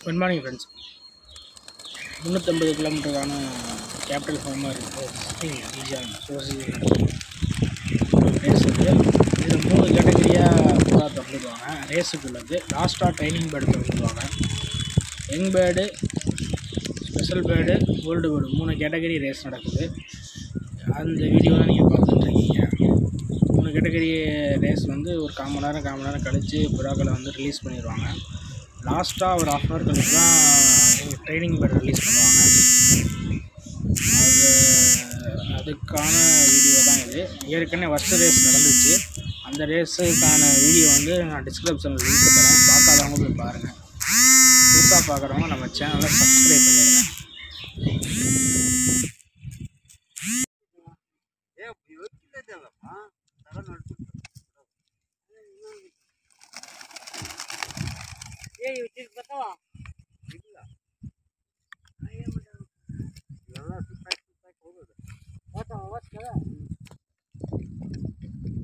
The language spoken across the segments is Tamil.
குட் மார்னிங் ஃப்ரெண்ட்ஸ் முந்நூற்றம்பது கிலோமீட்டருக்கான கேபிட்டல் ஃபார்மாக இருக்குது ஈஜான் சோசி ரேஸ் இருக்குது இது மூணு கேட்டகரியாக ஃபுல்லாக திறந்துடுவாங்க ரேஸுக்குள்ளது லாஸ்ட்டாக ட்ரைனிங் பேர்டு திறந்துடுவாங்க young bird special bird old bird மூணு கேட்டகரி ரேஸ் நடக்குது அந்த வீடியோ தான் நீங்கள் பார்த்துட்ருக்கீங்க மூணு கேட்டகரி ரேஸ் வந்து ஒரு கால் மணி நேரம் கால் மணி நேரம் கழித்து புறாக்களை வந்து ரிலீஸ் பண்ணிடுவாங்க லாஸ்ட்டாக ஒரு ஆஃப் அன் ஹவர் கழிச்சு தான் எங்கள் ட்ரைனிங் பேர்டு ரிலீஸ் பண்ணுவாங்க அது அதுக்கான வீடியோ தான் இது ஏற்கனவே ஃபஸ்ட்டு ரேஸ் நடந்துச்சு அந்த ரேஸுக்கான வீடியோ வந்து நான் டிஸ்கிரிப்ஷனில் லிங்க் தரேன் பார்க்காதவங்க போய் பாருங்கள் புதுசாக பார்க்குறவங்க நம்ம சேனலை சப்ஸ்கிரைப் பண்ணிடுங்க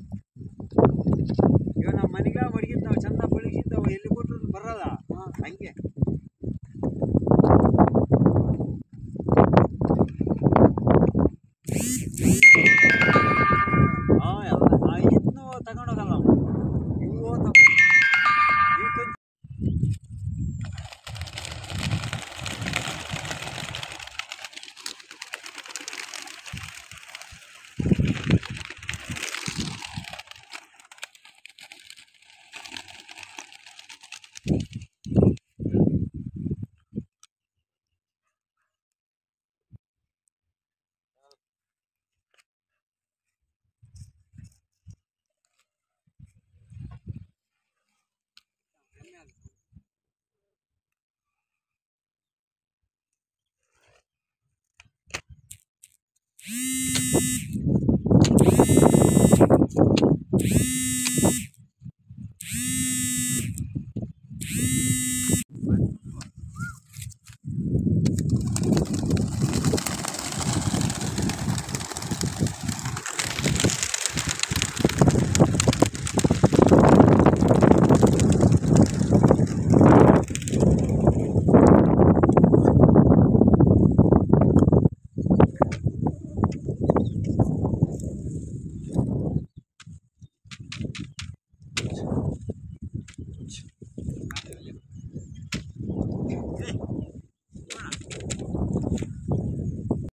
ಇವಾಗ ನಮ್ಮ ಮನೆಗೆ ಮಡಗಿರ್ತಾವ ಚಂದ ಬೆಳಗಿರ್ತಾವ ಎಲ್ಲಿ ಕೊಟ್ಟರು ಬರಲ್ಲ ಹಂಗೆ